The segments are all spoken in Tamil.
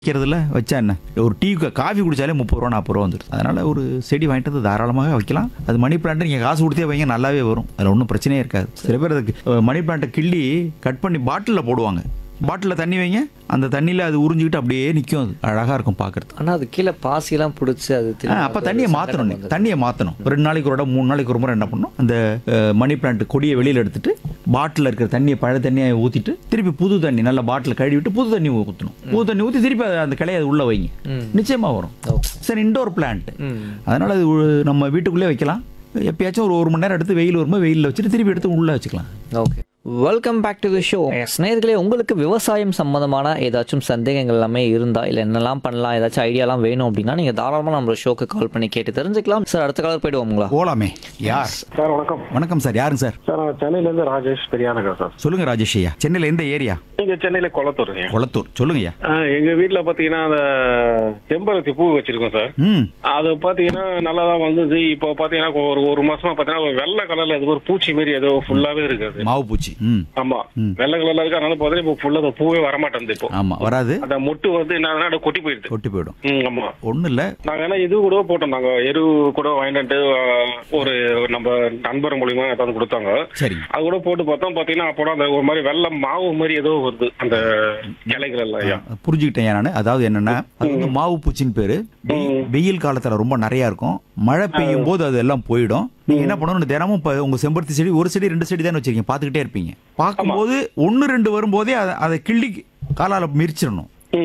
வைக்கிறதுல வச்சா என்ன ஒரு டீ காஃபி குடிச்சாலே முப்பது ரூபா நாற்பது ரூபா வந்துடும் அதனால ஒரு செடி வாங்கிட்டு வந்து தாராளமாக வைக்கலாம் அது மணி பிளான்ட் நீங்கள் காசு கொடுத்தே வைங்க நல்லாவே வரும் அதில் ஒன்றும் பிரச்சனையே இருக்காது சில பேர் அதுக்கு அஹ், மணி பிளான்ட்டை கிள்ளி கட் பண்ணி பாட்டிலில் போடுவாங்க பாட்டிலில் தண்ணி வைங்க அந்த தண்ணியில் அது உறிஞ்சிக்கிட்டு அப்படியே நிற்கும் அது அழகாக இருக்கும் பார்க்கறதுக்கு ஆனா அது கீழே பாசிலாம் பிடிச்சி அது ஆ, திரும்ப அப்ப அது தண்ணியை சங்கடம் மாற்றணும் நீ வந்தது. தண்ணியை மாற்றணும் ஒரு ரெண்டு நாளைக்கு ஒரு இடம் மூணு நாளைக்கு ஒரு முறை என்ன பண்ணணும் அந்த அஹ், மணி பிளான்ட் கொடியை வெளியில் எடுத்துட்டு பாட்டில் இருக்கிற தண்ணியை பழைய தண்ணியை ஊற்றிட்டு திருப்பி புது தண்ணி நல்லா பாட்டில் கழுவி விட்டு புது தண்ணி ஊற்றணும் புது தண்ணி ஊற்றி திருப்பி அதை- அந்த கிளையை உள்ள வைங்க ம். நிச்சயமா வரும் Okay. சார் இண்டோர் பிளான்ட் ம். அதனால அது உ- நம்ம வீட்டுக்குள்ளே வைக்கலாம் எப்பயாச்சும் ஒரு ஒரு மணி நேரம் எடுத்து வெயில் வரும்போது வெயிலில் வச்சுட்டு திருப்பி எடுத்து உள்ளே வச்சுக்கலாம் okay welcome back to the show நேர்களே உங்களுக்கு விவசாயம் சம்பந்தமான ஏதாச்சும் சந்தேகங்கள் எல்லாமே இருந்தா இல்லை என்னெல்லாம் பண்ணலாம் ஏதாச்சும் ஐடியாலாம் வேணும் அப்படின்னா நீங்கள் தாராளமாக நம்ம ஷோக்கு கால் பண்ணி கேட்டு தெரிஞ்சுக்கலாம் சார் அடுத்த காலர் போயிடுவோங்களா போலாமே யார் சார் வணக்கம் வணக்கம் சார் யாருங்க சார் சார் நான் சென்னையிலேருந்து ராஜேஷ் பெரியானகர் சார் சொல்லுங்க ராஜேஷ் ஐயா சென்னையில் எந்த ஏரியா நீங்க சென்னையில கொளத்தூருங்க கொளத்தூர் சொல்லுங்க ஐயா ஆ, எங்க வீட்ல பாத்தீங்கன்னா அந்த செம்பருத்தி பூ வச்சிருக்கோம் சார் ம் அது பாத்தீங்கன்னா நல்லா தான் வந்தது இப்போ பாத்தீங்கன்னா ஒரு ஒரு மாசமா பாத்தீங்கன்னா ஒரு வெள்ளை கலர்ல அது ஒரு பூச்சி மாதிரி ஏதோ ஃபுல்லாவே இருக்கு அது மாவு பூச்சி ம் ஆமா வெள்ளை கலர்ல இருக்கு அதனால பாத்தீங்கன்னா இப்போ ஃபுல்லா அந்த பூவே வரமாட்டேங்குது இப்போ ஆமா வராது அந்த மொட்டு வந்து என்ன அப்படியே கொட்டி போயிடுது கொட்டி போயிடும் ம் ஆமா ஒன்றும் இல்லை நாங்க என்ன இது கூட போட்டோம் நாங்க எரு கூட வாங்கிட்டு ஒரு நம்ம நண்பர் மூலியமா ஏதாவது கொடுத்தாங்க சரிங்க அது கூட போட்டு பார்த்தோம் பாத்தீங்கன்னா அப்போ அந்த ஒரு மாதிரி வெள்ளை மாவு மாதிரி ஏதோ வருது அந்த கிளைகள் எல்லாம் ஐயா புரிஞ்சுக்கிட்டேன் நான் அதாவது என்னன்னா அது வந்து மாவு பூச்சின்னு பேரு வெயி- வெயில் காலத்துல ரொம்ப நிறைய இருக்கும் மழை பெய்யும் போது அது எல்லாம் போயிடும் நீங்க என்ன பண்ணணும் தினமும் இப்ப உங்க செம்பருத்தி செடி ஒரு செடி ரெண்டு செடி தான் வச்சிருக்கீங்க பார்த்துக்கிட்டே இருப்பீங்க பார்க்கும்போது ஒன்று ரெண்டு வரும்போதே அதை அதை கிள்ளி காலால மிரிச்சிடணும்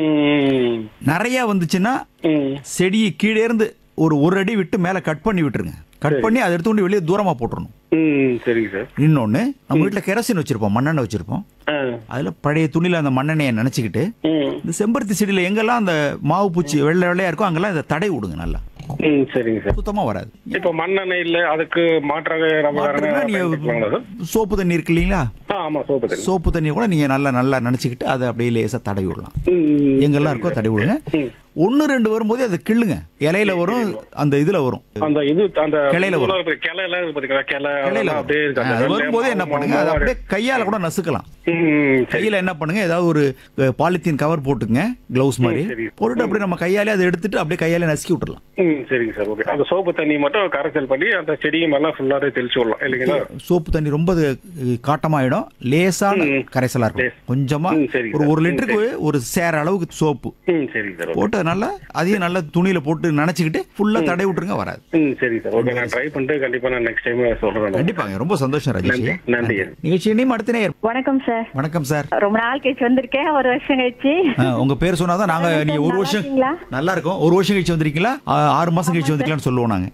ம், நிறைய வந்துச்சுன்னா ம், செடியை கீழே இருந்து ஒரு ஒரு அடி விட்டு மேலே கட் பண்ணி விட்டுருங்க கட் பண்ணி அதை எடுத்து கொண்டு வெளியே தூரமா போட்டுறணும் ம், சரிங்க சார் இன்னொன்று நம்ம வீட்டில் கெரசின் வச்சிருப்போம் மண்ணெண்ணெய் வச்சிருப்போம் ஆ, அதில் பழைய துணியில் அந்த மண்ணெண்ணெயை நினச்சிக்கிட்டு ம், இந்த செம்பருத்தி செடியில் எங்கெல்லாம் அந்த மாவு பூச்சி வெள்ளை வெள்ளையா இருக்கோ அங்கெல்லாம் இதை தடை விடுங்க நல்லா ம், சரிங்க சார் சுத்தமாக வராது இப்ப மண்ணெண்ணெய் இல்ல அதுக்கு மாற்றாக நம்ம வேற என்ன மாற்றுனா பயன்படுத்தலாங்களா சார்? நீங்க சோப்பு தண்ணி இருக்கு இல்லைங்களா ஆ, ஆமா சோப்பு தண்ணி சோப்பு தண்ணியை கூட நீங்கள் நல்லா நல்லா நினச்சிக்கிட்டு அதை அப்படியே லேசாக தடவி விடலாம் ம், எங்கெல்லாம் இருக்கோ தடவி விடுங்க ம். ஒன்று ரெண்டு வரும்போதே அதை கிள்ளுங்க இலையில வரும் அந்த இதில் வரும் அந்த இது அந்த கிளையில வரும். இருக்கு, கிளை எல்லாம் இருக்கு பாத்தீங்களா கிளை இலையில அதெல்லாம் அப்படியே இருக்கு வரும். அந்த அது வெள்ளை வரும்போதே என்ன மாவு பண்ணுங்க அதை மாவு அப்படியே கையால் கூட நசுக்கலாம் ம், சரி கையில் என்ன பண்ணுங்க ஏதாவது ஒரு பாலித்தீன் கவர் போட்டுங்க க்ளவுஸ் மாதிரி சரி. போட்டுட்டு அப்படியே நம்ம கையாலே அதை எடுத்துட்டு அப்படியே கையாலே நசுக்கி விட்டுறலாம் ம், சரிங்க சார் ஓகே அந்த சோப்பு தண்ணி மட்டும் கரைசல் பண்ணி அந்த செடியும் எல்லாம் ஃபுல்லாவே தெளிச்சு விடலாம் இல்லைங்களா சோப்பு தண்ணி ரொம்ப அது காட்டமாயிடும் லேசான கரைசலா இருக்கும் கொஞ்சமா ம், சரி ஒரு சார். ஒரு லிட்டருக்கு ஒரு சேர அளவுக்கு சோப்பு ம் சரிங்க சார் ஓகே போட்டு நல்லா அதையும் நல்லா துணியில போட்டு நனைச்சுக்கிட்டு ஃபுல்லா தடை விட்டுருங்க வராது ம் சரிங்க சார் ஓகே நான் ட்ரை பண்ணிட்டு கண்டிப்பா நான் நெக்ஸ்ட் டைம் சொல்றேன் கண்டிப்பாங்க ரொம்ப சந்தோஷம் ராஜேஷ் நன்றி நன்றி நிகழ்ச்சி இனியும் அடுத்த நேயர் வணக்கம் சார் வணக்கம் சார் ரொம்ப நாள் கழிச்சு வந்திருக்கேன் ஒரு வருஷம் கழிச்சு ஆ, உங்க பேர் சொன்னாதான் நாங்க வணக்கம் நீங்க சார், ஒரு நல்லா வருஷம் இருக்கீங்களா? நல்லா இருக்கும் ஒரு வருஷம் கழிச்சு வந்திருக்கீங்களா ஆ, ஆறு மாசம் கழிச்சு வந்திருக்கீங்களான்னு சொல்லுவோம் நாங்க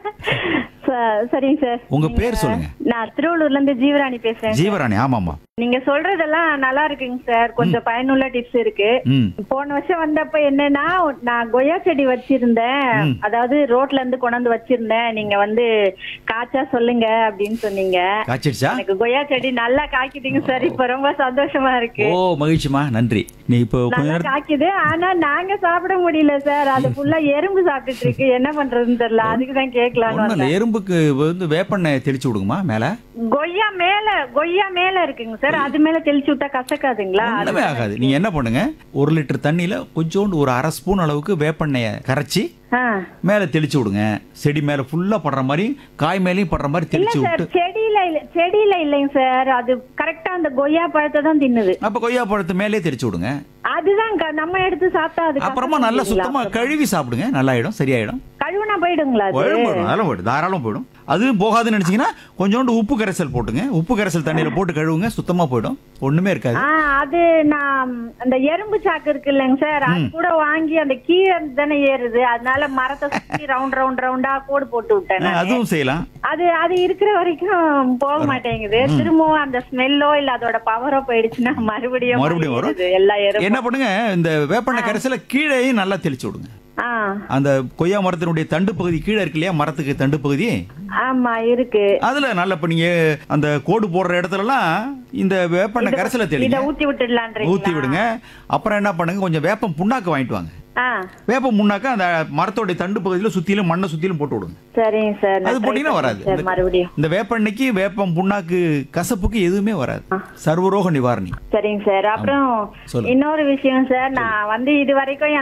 ச- சரிங்க சார் உங்க பேர் சொல்லுங்க நான் திருவள்ளூர்ல இருந்து ஜீவராணி பேசுறேன் ஜீவராணி ஆமாமா நீங்க சொல்றதெல்லாம் நல்லா இருக்குங்க சார் கொஞ்சம் பயனுள்ள டிப்ஸ் இருக்கு ம் போன வருஷம் வந்தப்ப என்னன்னா நான் கொய்யா செடி வச்சிருந்தேன் அதாவது ரோட்ல இருந்து கொண்டாந்து வச்சிருந்தேன் நீங்க வந்து காய்ச்சா சொல்லுங்க அப்படின்னு சொன்னீங்க காய்ச்சிடுச்சா எனக்கு கொய்யா செடி நல்லா காய்க்குதுங்க சார் இப்ப ரொம்ப சந்தோஷமா இருக்கு ஓ மகிழ்ச்சிமா நன்றி நீ இப்போ கொஞ்ச நல்லா நேரம் காய்க்குது ஆனா நாங்க சாப்பிட முடியல சார் அது ஃபுல்லா எறும்பு சாப்பிட்டுட்டு இருக்கு என்ன பண்றதுன்னு தெரியல அதுக்கு தான் கேட்கலான்னு ஒண்ணும் வந்தேன் இல்ல எறும்புக்கு வந்து வேப்பெண்ணெய் தெளிச்சு விடுங்கம்மா மேல கொய்யா மேல கொய்யா மேல இருக்குங்க சார் அது மேல தெளிச்சு விட்டா கசக்காதுங்களா ஒண்ணுமே ஆகாது நீங்க என்ன பண்ணுங்க ஒரு லிட்டர் தண்ணியில கொஞ்சோண்டு ஒரு அரை ஸ்பூன் அளவுக்கு வேப்பெண்ணெயை கரைச்சி ஆ. மேல தெளிச்சு விடுங்க செடி மேல ஃபுல்லா படுற மாதிரி காய் மேலயும் படுற மாதிரி இல்ல தெளிச்சு சார் விட்டு செடியில இல்ல செடியில இல்லைங்க சார் அது கரெக்டா அந்த கொய்யா பழத்தை தான் தின்னுது அப்ப கொய்யா பழத்து மேலே தெளிச்சு விடுங்க அதுதான் க- நம்ம எடுத்து சாப்பிட்டா அது அப்புறமா நல்லா கசக்குதுங்களா? சுத்தமா கழுவி சாப்பிடுங்க நல்லாயிடும் சரியாயிடும் கழுவுனா போயிடுங்களா அது போயிடும் போயிடும் அதெல்லாம் போயிடும் தாராளம் போயிடும் அதுவும் போகாதுன்னு நினைச்சீங்கன்னா கொஞ்சோண்டு உப்பு கரைசல் போட்டுங்க உப்பு கரைசல் தண்ணியில போட்டு கழுவுங்க சுத்தமா போயிடும் ஒண்ணுமே இருக்காது ஆ அது நான் அந்த எறும்பு சாக்கு இருக்கு இல்லைங்க சார் அது கூட வாங்கி அந்த கீழே தானே ஏறுது அதனால மரத்தை சுத்தி ரவுண்ட் ரவுண்ட் ரவுண்டா கோடு போட்டு விட்டேன் ஆ, நானு. அதுவும் செய்யலாம் அது அது இருக்கிற வரைக்கும் போக மாட்டேங்குது திரும்பவும் அந்த ஸ்மெல்லோ இல்ல அதோட பவரோ போயிடுச்சுன்னா மறுபடியும் மறுபடியும் வரும். ஏறுது, எல்லா எறும்பும் என்ன பண்ணுங்க இந்த வேப்பெண்ணெய் கரைசல கீழேயும் நல்லா தெளிச்சு விடுங்க ஆ அந்த கொய்யா மரத்தினுடைய தண்டு பகுதி கீழே இருக்கு இல்லையா மரத்துக்கு தண்டு பகுதி ஆமா இருக்கு அதுல நல்ல இப்ப நீங்க அந்த கோடு போடுற இடத்துலலாம் இந்த வேப்பெண்ணெய் கரைசல இத தெளிங்க ஊத்தி விட்டுடலான்றீங்களா ஊத்தி விடுங்க அப்புறம் என்ன பண்ணுங்க கொஞ்சம் வேப்பம் புண்ணாக்கு வாங்கிட்டு வாங்க ஆ வேப்பம் புண்ணாக்க அந்த மரத்தோடைய தண்டு பகுதியில சுத்திலும் மண்ணை சுத்திலும் போட்டு விடுங்க சரிங்க சார் நான் அது try போட்டீங்கன்னா பண்றேன் வராது சார் மறுபடியும் இந்த வேப்பெண்ணெய்க்கு வேப்பம் புண்ணாக்கு கசப்புக்கு எதுவுமே வராது சர்வரோக நிவாரணி சரிங்க சார் அப்புறம் சொல்லுங்க. இன்னொரு விஷயம் சார் நான் வந்து இது வரைக்கும்